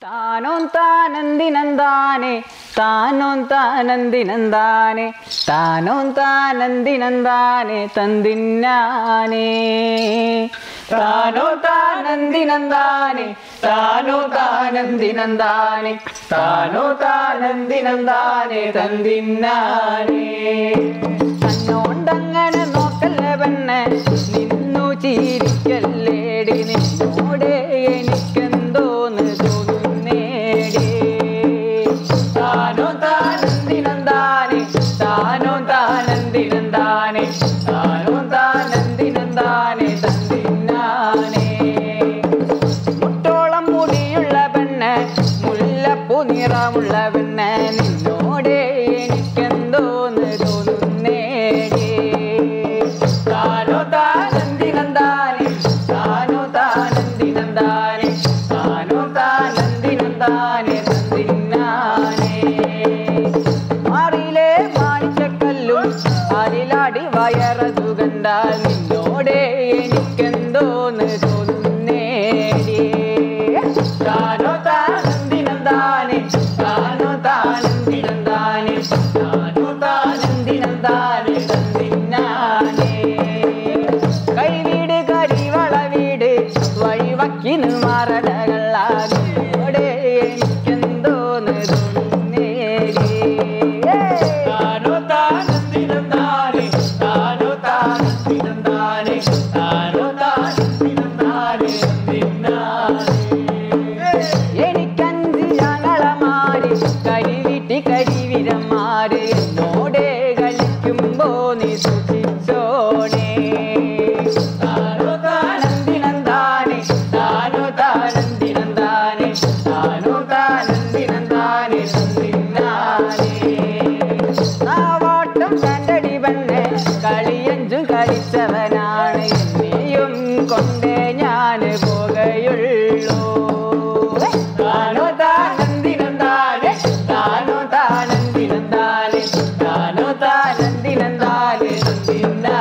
താനോൻ താനന്ദിനന്താനെ താനോൻ താനന്ദിനന്താനെ താനോൻ താനന്ദിനന്താനെ തന്തിന്നാനെ താനോ താനന്ദിനന്താനെ താനോ താനന്ദിനന്താനെ താനോ താനന്ദിനന്താനെ തന്തിന്നാനെ തന്നോണ്ടങ്ങനെ നോക്കല്ലേ പെണ്ണെ നിന്നു ചിരിക്കല്ലേടി നിന്നോട് എനിക്കെന്തോന്ന് തോന്നുന്നേടി താനോ താനന്ദിനന്താനെ താനോ താനന്ദിനന്താനെ താനോ താനന്ദിനന്താനെ തന്തിന്നാനെ മുട്ടോളം മുടിയുള്ള പെണ്ണ് മുല്ലപ്പൂ നിറമുള്ള പെണ്ണ് നിന്നോട് എനിക്കെന്തോന്ന് തോന്നുന്നേടി താനോ താനന്ദിനന്താനെ താനോ താനന്ദിനന്താനെ താനോ താനന്ദിനന്താനെ തന്തിന്നാനെ മാറിയിലെ മാണിച്ചക്കല്ലും അതിലാടി വയറതു കണ്ടാൽ നിന്നോടെ എനിക്കെന്തോന്ന് തോന്നുന്നേടി താനോ താനന്ദിനന്താനെ താനോ താനന്ദിനന്താനെ താനോ താനന്ദിനന്താനെ തന്തിന്നാനെ കൈവീട് കരിവള വീട് വഴിവക്കിന് മറടകളാകോടെ എനിക്കെന്തോന്ന് തോന്നുന്നേടി താനോ താനന്ദിനന്താനെ താനോ താനന്ദിനന്താനെ താനോ താനന്ദിനന്താനെ എനിക്കഞ്ച് ഞങ്ങളമാര് കരിവിട്ടി കരിവിരന്മാര് എന്നോടെ കളിക്കുമ്പോ നീ സൂക്ഷിച്ചോണേ താനോ താനന്ദിനന്താനെ താനോ താനന്ദിനന്താനെ താനോ താനന്ദിനന്താനെ തന്തിന്നാനെ നാവാട്ടം കണ്ടടി പെണ്ണെ കളിയഞ്ചും കളിച്ചവനാണ് എന്നെയും കൊണ്ടേ ഞാൻ പോകുകയുള്ളൂ താനോ താനന്ദിനന്താനെ താനോ താനന്ദിനന്താനെ താനോ താനന്ദിനന്താനെ തന്തിന്നാനെ